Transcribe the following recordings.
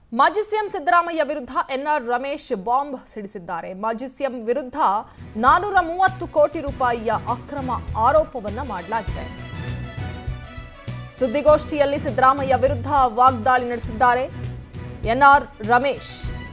ಮಾಜಿ ಸಿಎಂ ಸಿದ್ದರಾಮಯ್ಯ ವಿರುದ್ಧ N R Ramesh bomb ಸಿಡಿಸಿದ್ದಾರೆ ಮಾಜಿ ಸಿಎಂ ವಿರುದ್ಧ ನಾನೂರ ಮೂವತ್ತು ಕೋಟಿ ರೂಪಾಯಿಯ ಅಕ್ರಮ ಆರೋಪವನ್ನ ಮಾಡಲಾಗಿದೆ ಸುದ್ದಿಗೋಷ್ಠಿಯಲ್ಲಿ ಸಿದ್ದರಾಮಯ್ಯ ವಿರುದ್ಧ ವಾಗ್ದಾಳಿ ನಡೆಸಿದ್ದಾರೆ ಎನ್ಆರ್ ರಮೇಶ್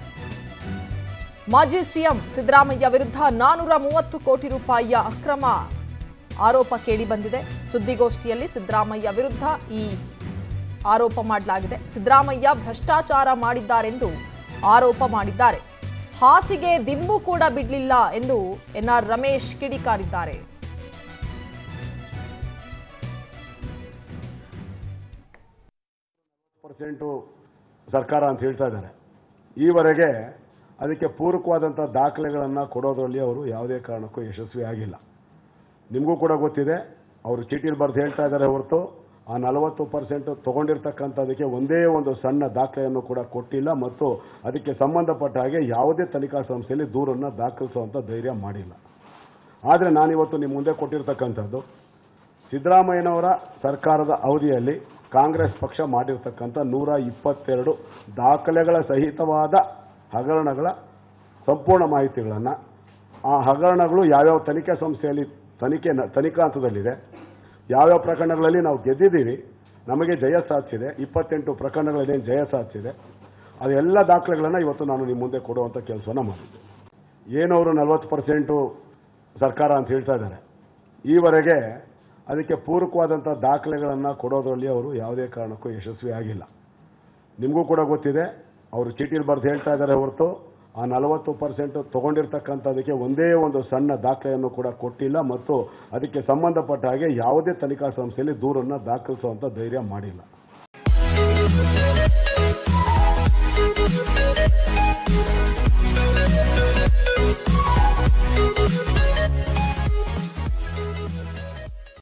ಮಾಜಿ ಸಿಎಂ ಸಿದ್ದರಾಮಯ್ಯ ವಿರುದ್ಧ ನಾನೂರ ಮೂವತ್ತು ಕೋಟಿ ರೂಪಾಯಿಯ ಅಕ್ರಮ ಆರೋಪ ಕೇಳಿಬಂದಿದೆ ಸುದ್ದಿಗೋಷ್ಠಿಯಲ್ಲಿ ಸಿದ್ದರಾಮಯ್ಯ ವಿರುದ್ಧ ಈ ಆರೋಪ ಮಾಡಲಾಗಿದೆ ಸಿದ್ದರಾಮಯ್ಯ ಭ್ರಷ್ಟಾಚಾರ ಮಾಡಿದ್ದಾರೆಂದು ಆರೋಪ ಮಾಡಿದ್ದಾರೆ ಹಾಸಿಗೆ ದಿಂಬು ಕೂಡ ಬಿಡಲಿಲ್ಲ ಎಂದು ಎನ್ಆರ್ ರಮೇಶ್ ಕಿಡಿಕಾರಿದ್ದಾರೆ ಪರ್ಸೆಂಟು ಸರ್ಕಾರ ಅಂತ ಹೇಳ್ತಾ ಇದ್ದಾರೆ ಈವರೆಗೆ ಅದಕ್ಕೆ ಪೂರಕವಾದಂಥ ದಾಖಲೆಗಳನ್ನು ಕೊಡೋದ್ರಲ್ಲಿ ಅವರು ಯಾವುದೇ ಕಾರಣಕ್ಕೂ ಯಶಸ್ವಿ ಆಗಿಲ್ಲ ನಿಮಗೂ ಕೂಡ ಗೊತ್ತಿದೆ ಅವರು ಚೀಟಿಲಿ ಬರೆದು ಹೇಳ್ತಾ ಇದ್ದಾರೆ ಹೊರತು ಆ ನಲವತ್ತು ಪರ್ಸೆಂಟ್ ತೊಗೊಂಡಿರ್ತಕ್ಕಂಥದಕ್ಕೆ ಒಂದೇ ಒಂದು ಸಣ್ಣ ದಾಖಲೆಯನ್ನು ಕೂಡ ಕೊಟ್ಟಿಲ್ಲ ಮತ್ತು ಅದಕ್ಕೆ ಸಂಬಂಧಪಟ್ಟ ಹಾಗೆ ಯಾವುದೇ ತನಿಖಾ ಸಂಸ್ಥೆಯಲ್ಲಿ ದೂರನ್ನು ದಾಖಲಿಸುವಂಥ ಧೈರ್ಯ ಮಾಡಿಲ್ಲ ಆದರೆ ನಾನಿವತ್ತು ನಿಮ್ಮ ಮುಂದೆ ಕೊಟ್ಟಿರ್ತಕ್ಕಂಥದ್ದು ಸಿದ್ದರಾಮಯ್ಯನವರ ಸರ್ಕಾರದ ಅವಧಿಯಲ್ಲಿ ಕಾಂಗ್ರೆಸ್ ಪಕ್ಷ ಮಾಡಿರ್ತಕ್ಕಂಥ ನೂರ ಇಪ್ಪತ್ತೆರಡು ದಾಖಲೆಗಳ ಸಹಿತವಾದ ಹಗರಣಗಳ ಸಂಪೂರ್ಣ ಮಾಹಿತಿಗಳನ್ನು ಆ ಹಗರಣಗಳು ಯಾವ್ಯಾವ ತನಿಖೆ ಸಂಸ್ಥೆಯಲ್ಲಿ ತನಿಖೆ ತನಿಖಾ ಹಂತದಲ್ಲಿದೆ ಯಾವ್ಯಾವ ಪ್ರಕರಣಗಳಲ್ಲಿ ನಾವು ಗೆದ್ದಿದ್ದೀವಿ ನಮಗೆ ಜಯ ಸಾಧಿಸಿದೆ ಇಪ್ಪತ್ತೆಂಟು ಪ್ರಕರಣಗಳಲ್ಲಿ ಜಯ ಸಾಧಿಸಿದೆ ಅದೆಲ್ಲ ದಾಖಲೆಗಳನ್ನು ಇವತ್ತು ನಾನು ನಿಮ್ಮ ಮುಂದೆ ಕೊಡುವಂಥ ಕೆಲಸವನ್ನು ಮಾಡಿದ್ದೆ ಏನವರು ನಲವತ್ತು ಪರ್ಸೆಂಟು ಸರ್ಕಾರ ಅಂತ ಹೇಳ್ತಾ ಇದ್ದಾರೆ ಈವರೆಗೆ ಅದಕ್ಕೆ ಪೂರಕವಾದಂಥ ದಾಖಲೆಗಳನ್ನು ಕೊಡೋದ್ರಲ್ಲಿ ಅವರು ಯಾವುದೇ ಕಾರಣಕ್ಕೂ ಯಶಸ್ವಿ ಆಗಿಲ್ಲ ನಿಮಗೂ ಕೂಡ ಗೊತ್ತಿದೆ ಅವರು ಚೀಟಿಲಿ ಬರೆದು ಹೇಳ್ತಾ ಇದ್ದಾರೆ ಹೊರತು ಆ ನಲವತ್ತು ಪರ್ಸೆಂಟ್ ತೊಗೊಂಡಿರ್ತಕ್ಕಂಥದಕ್ಕೆ ಒಂದೇ ಒಂದು ಸಣ್ಣ ದಾಖಲೆಯನ್ನು ಕೂಡ ಕೊಟ್ಟಿಲ್ಲ ಮತ್ತು ಅದಕ್ಕೆ ಸಂಬಂಧಪಟ್ಟ ಹಾಗೆ ಯಾವುದೇ ತನಿಖಾ ಸಂಸ್ಥೆಯಲ್ಲಿ ದೂರನ್ನು ದಾಖಲಿಸುವಂಥ ಧೈರ್ಯ ಮಾಡಿಲ್ಲ